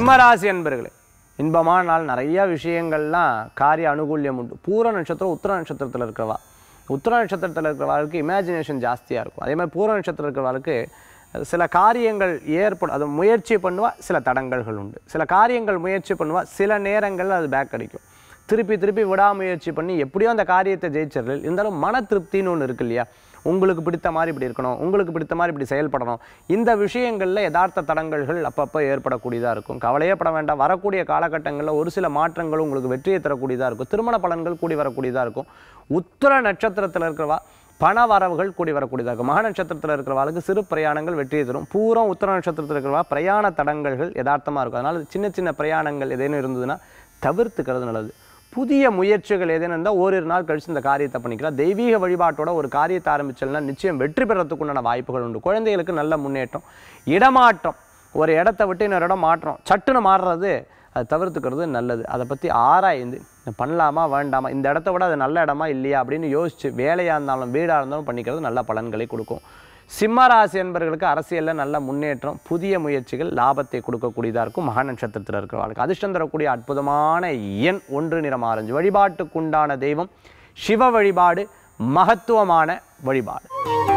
சிம்மராசி அன்பர்களே இன்பமான நாள் நிறைய விஷயங்கள்லாம் காரிய அனுகூல்யம் உண்டு பூர நட்சத்திரம் உத்திர நட்சத்திரத்தில் இருக்கிறவா உத்திர நட்சத்திரத்தில் இருக்கிறவாளுக்கு இமேஜினேஷன் ஜாஸ்தியாக இருக்கும் அதே மாதிரி பூர நட்சத்திரம் இருக்கிறவாளுக்கு சில காரியங்கள் ஏற்படும் அது முயற்சி பண்ணுவா சில தடங்கல்கள் உண்டு சில காரியங்கள் முயற்சி பண்ணுவா சில நேரங்களில் அது பேக் அடிக்கும் திருப்பி திருப்பி விடாமுயற்சி பண்ணி எப்படியோ அந்த காரியத்தை ஜெயிச்சிடல இருந்தாலும் மன திருப்தின்னு ஒன்று இருக்கு இல்லையா உங்களுக்கு பிடித்த மாதிரி இப்படி இருக்கணும் உங்களுக்கு பிடித்த மாதிரி இப்படி செயல்படணும் இந்த விஷயங்களில் யதார்த்த தடங்கல்கள் அப்பப்போ ஏற்படக்கூடியதாக இருக்கும் கவலையே பட வேண்டாம் வரக்கூடிய காலகட்டங்களில் ஒரு சில மாற்றங்கள் உங்களுக்கு வெற்றியை தரக்கூடியதாக இருக்கும் திருமண பலன்கள் கூடி வரக்கூடியதாக இருக்கும் உத்தர நட்சத்திரத்தில் இருக்கிறவா பண வரவுகள் கூடி வரக்கூடியதாக இருக்கும் மக நட்சத்திரத்தில் இருக்கிறவாளுக்கு சிறு பிரயாணங்கள் வெற்றியை தரும் பூரம் உத்தர நட்சத்திரத்தில் இருக்கிறவா பிரயாண தடங்கல்கள் யதார்த்தமாக இருக்கும் அதனால் சின்ன சின்ன பிரயாணங்கள் ஏதேனும் இருந்ததுன்னா தவிர்த்துக்கிறது நல்லது புதிய முயற்சிகள் ஏதேனும் இருந்தால் ஓரிரு நாள் கழிச்சு இந்த காரியத்தை பண்ணிக்கலாம் தெய்வீக வழிபாட்டோட ஒரு காரியத்தை ஆரம்பிச்சல்னா நிச்சயம் வெற்றி பெறத்துக்கு உண்டான வாய்ப்புகள் உண்டு குழந்தைகளுக்கு நல்ல முன்னேற்றம் இடமாற்றம் ஒரு இடத்த விட்டு இன்னொரு இடம் மாற்றம் சட்டுன்னு மாறுறது அது தவிர்த்துக்கிறது நல்லது அதை பற்றி ஆராய்ந்து இதை பண்ணலாமா வேண்டாமா இந்த இடத்த விட அது நல்ல இடமா இல்லையா அப்படின்னு யோசிச்சு வேலையாக இருந்தாலும் வீடாக இருந்தாலும் பண்ணிக்கிறது நல்ல பலன்களை கொடுக்கும் சிம்மராசி என்பவர்களுக்கு அரசியலில் நல்ல முன்னேற்றம் புதிய முயற்சிகள் லாபத்தை கொடுக்கக்கூடியதாக இருக்கும் மகா நட்சத்திரத்தில் இருக்கிறவர்களுக்கு அதிர்ஷ்டம் தரக்கூடிய அற்புதமான எண் ஒன்று நிறம் ஆரஞ்சு வழிபாட்டுக்குண்டான தெய்வம் சிவ வழிபாடு மகத்துவமான வழிபாடு